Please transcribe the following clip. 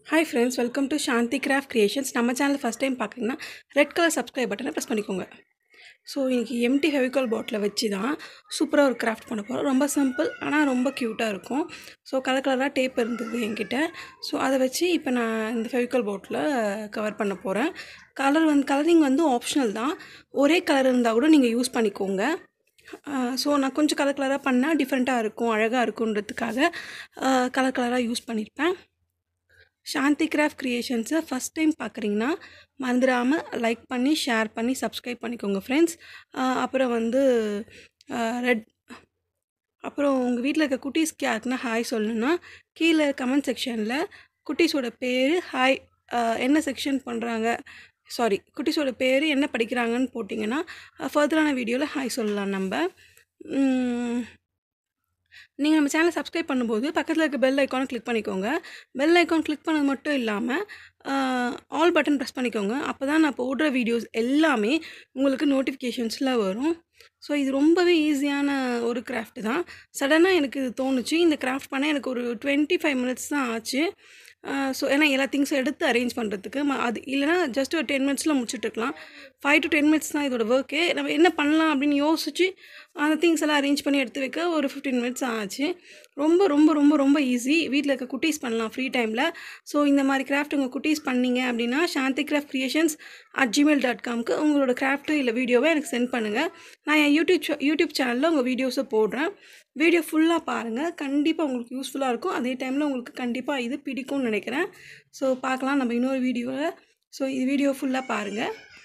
hi friends welcome to Shanti craft creations நம்ம channel first time பார்க்குறீங்கன்னா red colour subscribe பட்டனை press பண்ணிக்கோங்க so இன்றைக்கி எம்டி ஃபெவிகால் பாட்டில் வச்சு தான் சூப்பராக ஒரு கிராஃப்ட் பண்ண போகிறோம் ரொம்ப சிம்பிள் ஆனால் ரொம்ப க்யூட்டாக இருக்கும் ஸோ கலர் கலராக டேப் இருந்தது என்கிட்ட ஸோ அதை வச்சு இப்போ நான் இந்த ஃபெவிகால் பாட்டில் கவர் பண்ண போகிறேன் கலர் வந்து கலரிங் வந்து ஆப்ஷனல் தான் ஒரே கலர் இருந்தால் கூட நீங்கள் யூஸ் பண்ணிக்கோங்க ஸோ நான் கொஞ்சம் கலர் கலராக பண்ணால் டிஃப்ரெண்ட்டாக இருக்கும் அழகாக இருக்குன்றதுக்காக கலர் கலராக யூஸ் பண்ணியிருப்பேன் சாந்தி கிராஃப்ட் க்ரியேஷன்ஸை ஃபஸ்ட் டைம் பார்க்குறீங்கன்னா மறந்துடாமல் லைக் பண்ணி ஷேர் பண்ணி சப்ஸ்கிரைப் பண்ணிக்கோங்க ஃப்ரெண்ட்ஸ் அப்புறம் வந்து ரெட் அப்புறம் உங்கள் வீட்டில் இருக்க குட்டீஸ்க்கு யாருக்குன்னா ஹாய் சொல்லணுன்னா கீழே கமெண்ட் செக்ஷனில் குட்டீஸோட பேர் ஹாய் என்ன செக்ஷன் பண்ணுறாங்க சாரி குட்டீஸோட பேர் என்ன படிக்கிறாங்கன்னு போட்டிங்கன்னா ஃபர்தரான வீடியோவில் ஹாய் சொல்லலாம் நம்ம நீங்கள் நம்ம சேனலை சப்ஸ்கிரைப் பண்ணும்போது பக்கத்தில் இருக்க பெல் ஐக்கானை கிளிக் பண்ணிக்கோங்க பெல் ஐக்கான் கிளிக் பண்ணது மட்டும் இல்லாமல் ஆல் பட்டன் ப்ரெஸ் பண்ணிக்கோங்க அப்போ தான் நான் போடுற வீடியோஸ் எல்லாமே உங்களுக்கு நோட்டிஃபிகேஷன்ஸில் வரும் ஸோ இது ரொம்பவே ஈஸியான ஒரு கிராஃப்ட் தான் சடனாக எனக்கு இது தோணுச்சு இந்த கிராஃப்ட் பண்ண எனக்கு ஒரு டுவெண்ட்டி ஃபைவ் மினிட்ஸ் தான் ஆச்சு ஸோ ஏன்னா எல்லா திங்ஸும் எடுத்து அரேஞ்ச் பண்ணுறதுக்கு அது இல்லைனா ஜஸ்ட் ஒரு டென் மினிட்ஸில் முடிச்சுட்ருக்கலாம் ஃபைவ் டு டென் மினிட்ஸ் தான் இதோட ஒர்க்கே நம்ம என்ன பண்ணலாம் அப்படின்னு யோசிச்சு அந்த திங்ஸ் எல்லாம் அரேஞ்ச் பண்ணி எடுத்து வைக்க ஒரு ஃபிஃப்டீன் மினிட்ஸ் ஆச்சு ரொம்ப ரொம்ப ரொம்ப ரொம்ப ஈஸி வீட்டில் இருக்க குட்டீஸ் பண்ணலாம் ஃப்ரீ டைமில் ஸோ இந்த மாதிரி கிராஃப்ட் உங்கள் குட்டீஸ் பண்ணீங்க அப்படின்னா Shanti craft creations at Gmail dot காம்க்கு உங்களோட கிராஃப்ட்டு இல்லை வீடியோவை எனக்கு சென்ட் பண்ணுங்கள் நான் என் யூடியூப் யூடியூப் சேனலில் உங்கள் வீடியோஸை போடுறேன் வீடியோ ஃபுல்லாக பாருங்கள் கண்டிப்பாக உங்களுக்கு யூஸ்ஃபுல்லாக இருக்கும் அதே டைமில் உங்களுக்கு கண்டிப்பாக இது பிடிக்கும்னு நினைக்கிறேன் ஸோ பார்க்கலாம் நம்ம இன்னொரு வீடியோவில் ஸோ இது வீடியோ ஃபுல்லாக பாருங்கள்